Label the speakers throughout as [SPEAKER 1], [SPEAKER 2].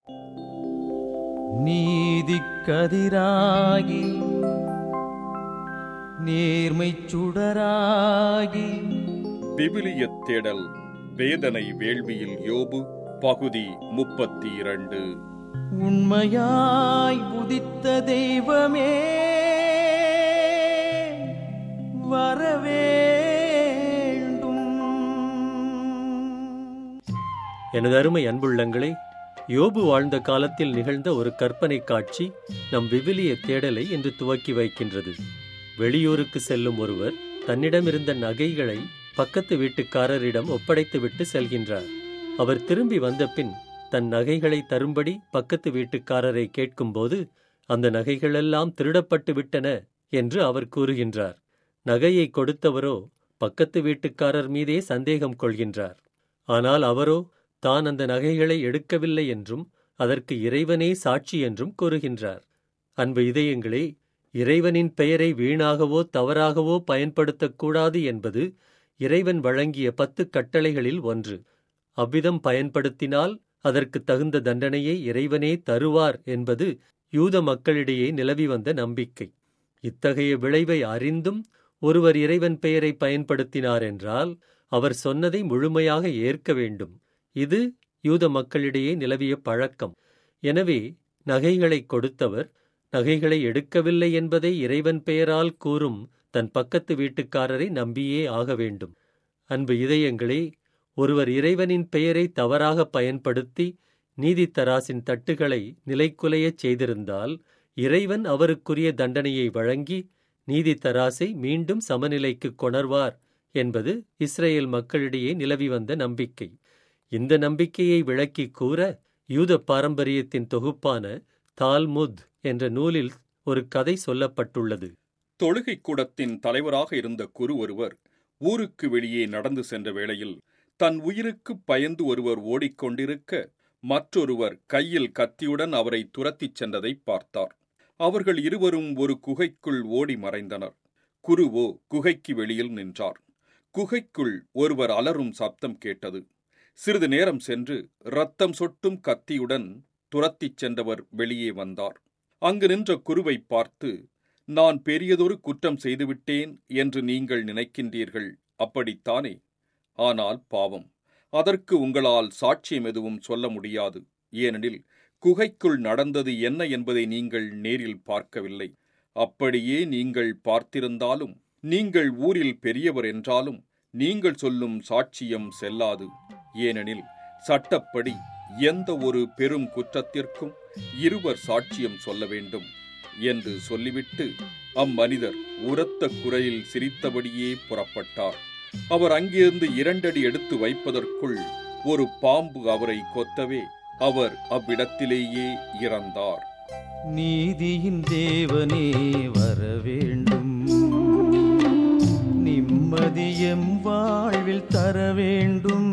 [SPEAKER 1] நீதிக்கதிராகி நேர்மைச் சுடராகி
[SPEAKER 2] விவிலியத் தேடல் வேதனை வேள்வியில் யோபு பகுதி முப்பத்தி இரண்டு
[SPEAKER 1] உண்மையாய் உதித்த தெய்வமே வரவேண்டும்
[SPEAKER 3] எனது அருமை அன்புள்ளங்களே யோபு வாழ்ந்த காலத்தில் நிகழ்ந்த ஒரு கற்பனை காட்சி நம் விவிலிய தேடலை இன்று துவக்கி வைக்கின்றது வெளியூருக்கு செல்லும் ஒருவர் தன்னிடமிருந்த நகைகளை பக்கத்து வீட்டுக்காரரிடம் ஒப்படைத்துவிட்டு செல்கின்றார் அவர் திரும்பி வந்தபின் தன் நகைகளை தரும்படி பக்கத்து வீட்டுக்காரரை கேட்கும்போது அந்த நகைகளெல்லாம் திருடப்பட்டு விட்டன என்று அவர் கூறுகின்றார் நகையை கொடுத்தவரோ பக்கத்து வீட்டுக்காரர் மீதே சந்தேகம் கொள்கின்றார் ஆனால் அவரோ தான் அந்த நகைகளை எடுக்கவில்லை என்றும் அதற்கு இறைவனே சாட்சி என்றும் கூறுகின்றார் அன்பு இதயங்களே இறைவனின் பெயரை வீணாகவோ தவறாகவோ பயன்படுத்தக்கூடாது என்பது இறைவன் வழங்கிய பத்து கட்டளைகளில் ஒன்று அவ்விதம் பயன்படுத்தினால் அதற்கு தகுந்த தண்டனையை இறைவனே தருவார் என்பது யூத மக்களிடையே நிலவி வந்த நம்பிக்கை இத்தகைய விளைவை அறிந்தும் ஒருவர் இறைவன் பெயரை பயன்படுத்தினார் என்றால் அவர் சொன்னதை முழுமையாக ஏற்க வேண்டும் இது யூத மக்களிடையே நிலவிய பழக்கம் எனவே நகைகளை கொடுத்தவர் நகைகளை எடுக்கவில்லை என்பதை இறைவன் பெயரால் கூறும் தன் பக்கத்து வீட்டுக்காரரை நம்பியே ஆக வேண்டும் அன்பு இதயங்களே ஒருவர் இறைவனின் பெயரை தவறாக பயன்படுத்தி நீதித்தராசின் தட்டுகளை நிலைக்குலையச் செய்திருந்தால் இறைவன் அவருக்குரிய தண்டனையை வழங்கி நீதித்தராசை மீண்டும் சமநிலைக்கு கொணர்வார் என்பது இஸ்ரேல் மக்களிடையே நிலவி வந்த நம்பிக்கை இந்த நம்பிக்கையை விளக்கி கூற யூத பாரம்பரியத்தின் தொகுப்பான தால்முத் என்ற நூலில் ஒரு கதை சொல்லப்பட்டுள்ளது
[SPEAKER 2] தொழுகை கூடத்தின் தலைவராக இருந்த குரு ஒருவர் ஊருக்கு வெளியே நடந்து சென்ற வேளையில் தன் உயிருக்கு பயந்து ஒருவர் ஓடிக்கொண்டிருக்க மற்றொருவர் கையில் கத்தியுடன் அவரை துரத்திச் சென்றதை பார்த்தார் அவர்கள் இருவரும் ஒரு குகைக்குள் ஓடி மறைந்தனர் குருவோ குகைக்கு வெளியில் நின்றார் குகைக்குள் ஒருவர் அலறும் சப்தம் கேட்டது சிறிது நேரம் சென்று ரத்தம் சொட்டும் கத்தியுடன் துரத்திச் சென்றவர் வெளியே வந்தார் அங்கு நின்ற குருவை பார்த்து நான் பெரியதொரு குற்றம் செய்துவிட்டேன் என்று நீங்கள் நினைக்கின்றீர்கள் அப்படித்தானே ஆனால் பாவம் அதற்கு உங்களால் சாட்சியம் எதுவும் சொல்ல முடியாது ஏனெனில் குகைக்குள் நடந்தது என்ன என்பதை நீங்கள் நேரில் பார்க்கவில்லை அப்படியே நீங்கள் பார்த்திருந்தாலும் நீங்கள் ஊரில் பெரியவர் என்றாலும் நீங்கள் சொல்லும் சாட்சியம் செல்லாது ஏனெனில் சட்டப்படி எந்த ஒரு பெரும் குற்றத்திற்கும் இருவர் சாட்சியம் சொல்ல வேண்டும் என்று சொல்லிவிட்டு அம்மனிதர் உரத்த குரலில் சிரித்தபடியே புறப்பட்டார் அவர் அங்கிருந்து இரண்டடி எடுத்து வைப்பதற்குள் ஒரு பாம்பு அவரை கொத்தவே அவர் அவ்விடத்திலேயே இறந்தார்
[SPEAKER 1] நீதியின் தேவனே வரவேண்டும் நிம்மதியம் வாழ்வில் தர வேண்டும்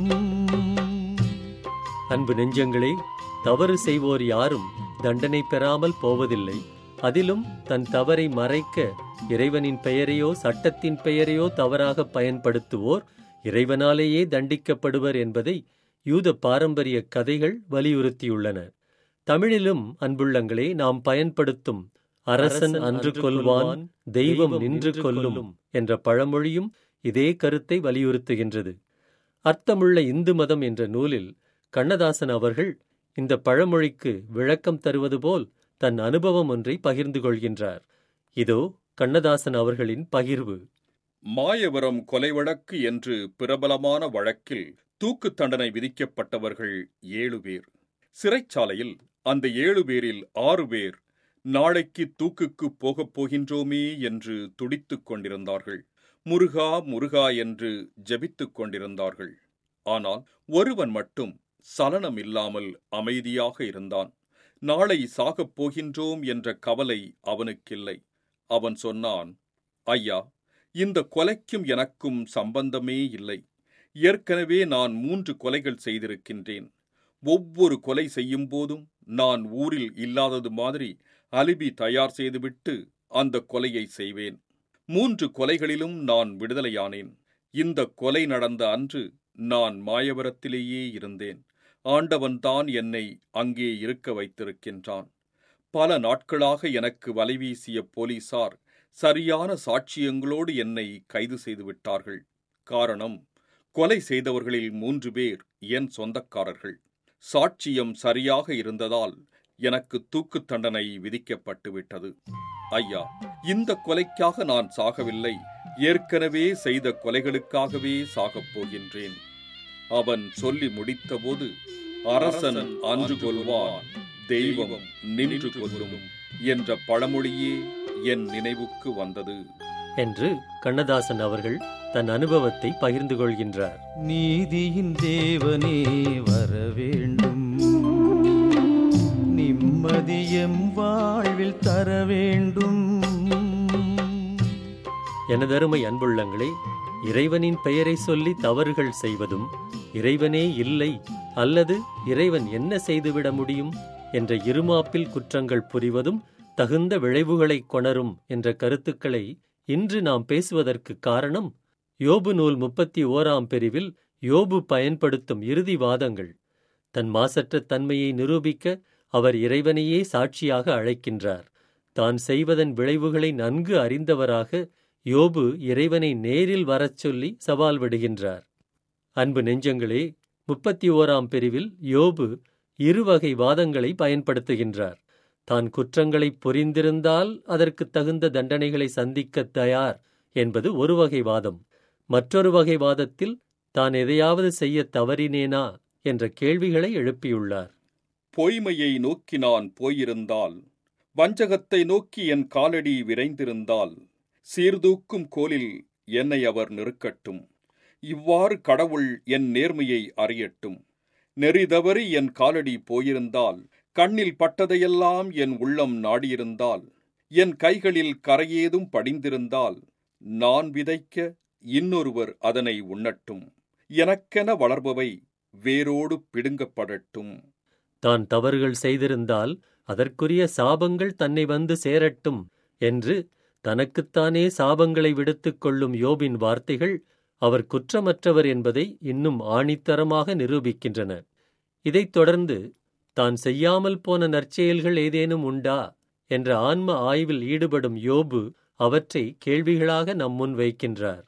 [SPEAKER 3] அன்பு நெஞ்சங்களே தவறு செய்வோர் யாரும் தண்டனை பெறாமல் போவதில்லை அதிலும் தன் தவறை மறைக்க இறைவனின் பெயரையோ சட்டத்தின் பெயரையோ தவறாக பயன்படுத்துவோர் இறைவனாலேயே தண்டிக்கப்படுவர் என்பதை யூத பாரம்பரிய கதைகள் வலியுறுத்தியுள்ளன தமிழிலும் அன்புள்ளங்களே நாம் பயன்படுத்தும் அரசன் அன்று கொல்வான் தெய்வம் நின்று கொல்லும் என்ற பழமொழியும் இதே கருத்தை வலியுறுத்துகின்றது அர்த்தமுள்ள இந்து மதம் என்ற நூலில் கண்ணதாசன் அவர்கள் இந்த பழமொழிக்கு விளக்கம் தருவது போல் தன் அனுபவம் ஒன்றை பகிர்ந்து கொள்கின்றார் இதோ கண்ணதாசன் அவர்களின் பகிர்வு
[SPEAKER 2] மாயவரம் கொலை வழக்கு என்று பிரபலமான வழக்கில் தூக்கு தண்டனை விதிக்கப்பட்டவர்கள் ஏழு பேர் சிறைச்சாலையில் அந்த ஏழு பேரில் ஆறு பேர் நாளைக்கு தூக்குக்கு போகப் போகின்றோமே என்று துடித்துக் கொண்டிருந்தார்கள் முருகா முருகா என்று ஜெபித்துக் கொண்டிருந்தார்கள் ஆனால் ஒருவன் மட்டும் சலனம் இல்லாமல் அமைதியாக இருந்தான் நாளை சாகப் போகின்றோம் என்ற கவலை அவனுக்கில்லை அவன் சொன்னான் ஐயா இந்த கொலைக்கும் எனக்கும் சம்பந்தமே இல்லை ஏற்கனவே நான் மூன்று கொலைகள் செய்திருக்கின்றேன் ஒவ்வொரு கொலை செய்யும் போதும் நான் ஊரில் இல்லாதது மாதிரி அலிபி தயார் செய்துவிட்டு அந்த கொலையை செய்வேன் மூன்று கொலைகளிலும் நான் விடுதலையானேன் இந்த கொலை நடந்த அன்று நான் மாயவரத்திலேயே இருந்தேன் ஆண்டவன்தான் என்னை அங்கே இருக்க வைத்திருக்கின்றான் பல நாட்களாக எனக்கு வலைவீசிய போலீசார் சரியான சாட்சியங்களோடு என்னை கைது செய்து விட்டார்கள் காரணம் கொலை செய்தவர்களில் மூன்று பேர் என் சொந்தக்காரர்கள் சாட்சியம் சரியாக இருந்ததால் எனக்கு தூக்கு தண்டனை விதிக்கப்பட்டு விட்டது ஐயா இந்த கொலைக்காக நான் சாகவில்லை ஏற்கனவே செய்த கொலைகளுக்காகவே சாகப் போகின்றேன் அவன் சொல்லி முடித்தபோது அரசன் அன்று கொள்வான் தெய்வம் நின்று கொல்லும் என்ற பழமொழியே என் நினைவுக்கு வந்தது
[SPEAKER 3] என்று கண்ணதாசன் அவர்கள் தன் அனுபவத்தை பகிர்ந்து கொள்கின்றார்
[SPEAKER 1] நீதியின் தேவனே வர வேண்டும் நிம்மதியம் வாழ்வில் தர வேண்டும்
[SPEAKER 3] எனதருமை அன்புள்ளங்களே இறைவனின் பெயரை சொல்லி தவறுகள் செய்வதும் இறைவனே இல்லை அல்லது இறைவன் என்ன செய்துவிட முடியும் என்ற இருமாப்பில் குற்றங்கள் புரிவதும் தகுந்த விளைவுகளை கொணரும் என்ற கருத்துக்களை இன்று நாம் பேசுவதற்கு காரணம் யோபு நூல் முப்பத்தி ஓராம் பிரிவில் யோபு பயன்படுத்தும் இறுதி வாதங்கள் தன் மாசற்ற தன்மையை நிரூபிக்க அவர் இறைவனையே சாட்சியாக அழைக்கின்றார் தான் செய்வதன் விளைவுகளை நன்கு அறிந்தவராக யோபு இறைவனை நேரில் வரச் சொல்லி சவால் விடுகின்றார் அன்பு நெஞ்சங்களே முப்பத்தி ஓராம் பிரிவில் யோபு இருவகை வாதங்களை பயன்படுத்துகின்றார் தான் குற்றங்களை புரிந்திருந்தால் அதற்கு தகுந்த தண்டனைகளை சந்திக்க தயார் என்பது ஒரு வகை வாதம் மற்றொரு வகை வாதத்தில் தான் எதையாவது செய்ய தவறினேனா என்ற கேள்விகளை எழுப்பியுள்ளார்
[SPEAKER 2] பொய்மையை நோக்கி நான் போயிருந்தால் வஞ்சகத்தை நோக்கி என் காலடி விரைந்திருந்தால் சீர்தூக்கும் கோலில் என்னை அவர் நெருக்கட்டும் இவ்வாறு கடவுள் என் நேர்மையை அறியட்டும் நெறிதவறி என் காலடி போயிருந்தால் கண்ணில் பட்டதையெல்லாம் என் உள்ளம் நாடியிருந்தால் என் கைகளில் கரையேதும் படிந்திருந்தால் நான் விதைக்க இன்னொருவர் அதனை உண்ணட்டும் எனக்கென வளர்பவை வேரோடு பிடுங்கப்படட்டும்
[SPEAKER 3] தான் தவறுகள் செய்திருந்தால் அதற்குரிய சாபங்கள் தன்னை வந்து சேரட்டும் என்று தனக்குத்தானே சாபங்களை விடுத்துக் கொள்ளும் யோபின் வார்த்தைகள் அவர் குற்றமற்றவர் என்பதை இன்னும் ஆணித்தரமாக நிரூபிக்கின்றன இதைத் தொடர்ந்து தான் செய்யாமல் போன நற்செயல்கள் ஏதேனும் உண்டா என்ற ஆன்ம ஆய்வில் ஈடுபடும் யோபு அவற்றை கேள்விகளாக நம்முன் வைக்கின்றார்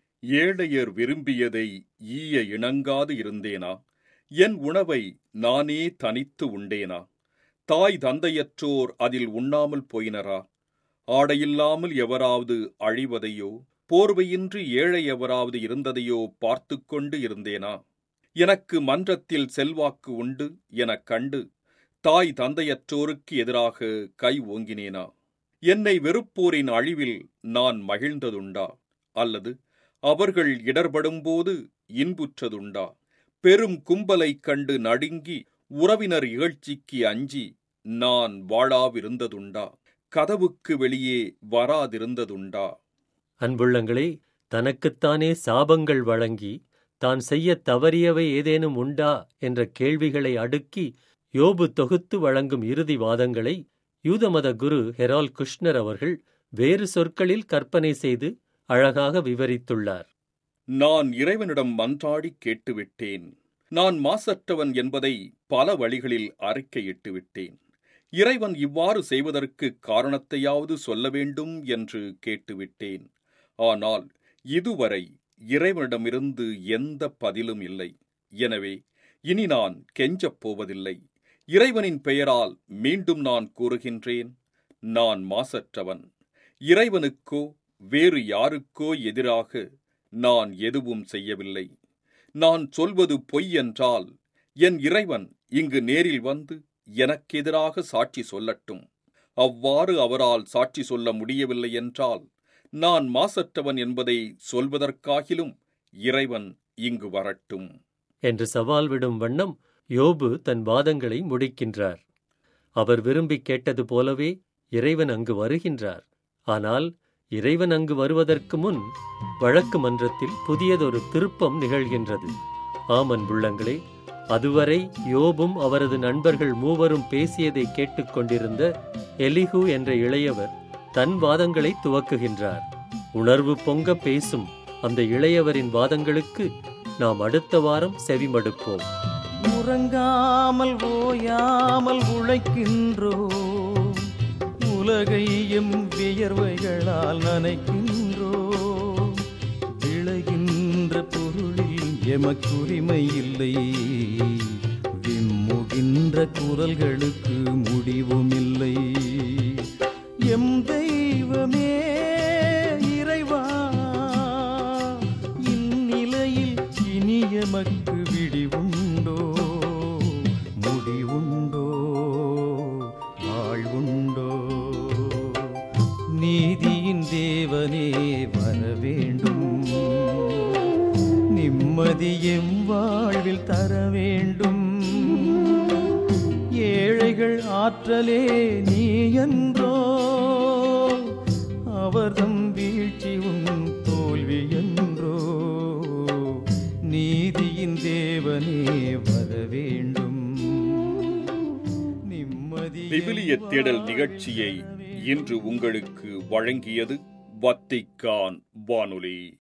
[SPEAKER 2] ஏழையர் விரும்பியதை ஈய இணங்காது இருந்தேனா என் உணவை நானே தனித்து உண்டேனா தாய் தந்தையற்றோர் அதில் உண்ணாமல் போயினரா ஆடையில்லாமல் எவராவது அழிவதையோ போர்வையின்றி ஏழை எவராவது இருந்ததையோ பார்த்து கொண்டு இருந்தேனா எனக்கு மன்றத்தில் செல்வாக்கு உண்டு எனக் கண்டு தாய் தந்தையற்றோருக்கு எதிராக கை ஓங்கினேனா என்னை வெறுப்போரின் அழிவில் நான் மகிழ்ந்ததுண்டா அல்லது அவர்கள் இடர்படும்போது இன்புற்றதுண்டா பெரும் கும்பலைக் கண்டு நடுங்கி உறவினர் இகழ்ச்சிக்கு அஞ்சி நான் வாழாவிருந்ததுண்டா கதவுக்கு வெளியே வராதிருந்ததுண்டா
[SPEAKER 3] அன்புள்ளங்களே தனக்குத்தானே சாபங்கள் வழங்கி தான் செய்ய தவறியவை ஏதேனும் உண்டா என்ற கேள்விகளை அடுக்கி யோபு தொகுத்து வழங்கும் இறுதி வாதங்களை யூதமத குரு ஹெரால் குஷ்னர் அவர்கள் வேறு சொற்களில் கற்பனை செய்து அழகாக விவரித்துள்ளார்
[SPEAKER 2] நான் இறைவனிடம் மன்றாடி கேட்டுவிட்டேன் நான் மாசற்றவன் என்பதை பல வழிகளில் அறிக்கையிட்டு விட்டேன் இறைவன் இவ்வாறு செய்வதற்கு காரணத்தையாவது சொல்ல வேண்டும் என்று கேட்டுவிட்டேன் ஆனால் இதுவரை இறைவனிடமிருந்து எந்த பதிலும் இல்லை எனவே இனி நான் கெஞ்சப் போவதில்லை இறைவனின் பெயரால் மீண்டும் நான் கூறுகின்றேன் நான் மாசற்றவன் இறைவனுக்கோ வேறு யாருக்கோ எதிராக நான் எதுவும் செய்யவில்லை நான் சொல்வது பொய் என்றால் என் இறைவன் இங்கு நேரில் வந்து எனக்கெதிராக சாட்சி சொல்லட்டும் அவ்வாறு அவரால் சாட்சி சொல்ல முடியவில்லை என்றால் நான் மாசற்றவன் என்பதை சொல்வதற்காகிலும் இறைவன் இங்கு வரட்டும்
[SPEAKER 3] என்று சவால் விடும் வண்ணம் யோபு தன் வாதங்களை முடிக்கின்றார் அவர் விரும்பி கேட்டது போலவே இறைவன் அங்கு வருகின்றார் ஆனால் இறைவன் அங்கு வருவதற்கு முன் வழக்கு மன்றத்தில் புதியதொரு திருப்பம் நிகழ்கின்றது ஆமன் உள்ளங்களே அதுவரை யோபும் அவரது நண்பர்கள் மூவரும் பேசியதை கேட்டுக்கொண்டிருந்த எலிஹு என்ற இளையவர் தன் வாதங்களை துவக்குகின்றார் உணர்வு பொங்க பேசும் அந்த இளையவரின் வாதங்களுக்கு நாம் அடுத்த வாரம் செவிமடுப்போம்
[SPEAKER 1] உறங்காமல் ஓயாமல் உழைக்கின்றோம் உலகை எம் வியர்வைகளால் நனைக்கின்றோம் விளைகின்ற பொருளில் எமக்குரிமை இல்லை விம்முகின்ற குரல்களுக்கு முடிவும் இல்லை எம் தெய்வமே இறைவா இந்நிலையில் இனி எமக்கு விடிவுண்டோ முடிவுண்டோ வாழ்வுண்டோ நீதியின் தேவனே வர வேண்டும் நிம்மதி எம் வாழ்வில் தர வேண்டும் ஏழைகள் ஆற்றலே நீ என்றோ அவர்தம் வீழ்ச்சி உன் தோல்வி என்றோ நீதியின் தேவனே வர வேண்டும் நிம்மதி
[SPEAKER 2] விவிலிய தேடல் நிகழ்ச்சியை இன்று உங்களுக்கு வழங்கியது வத்திக்கான் வானொலி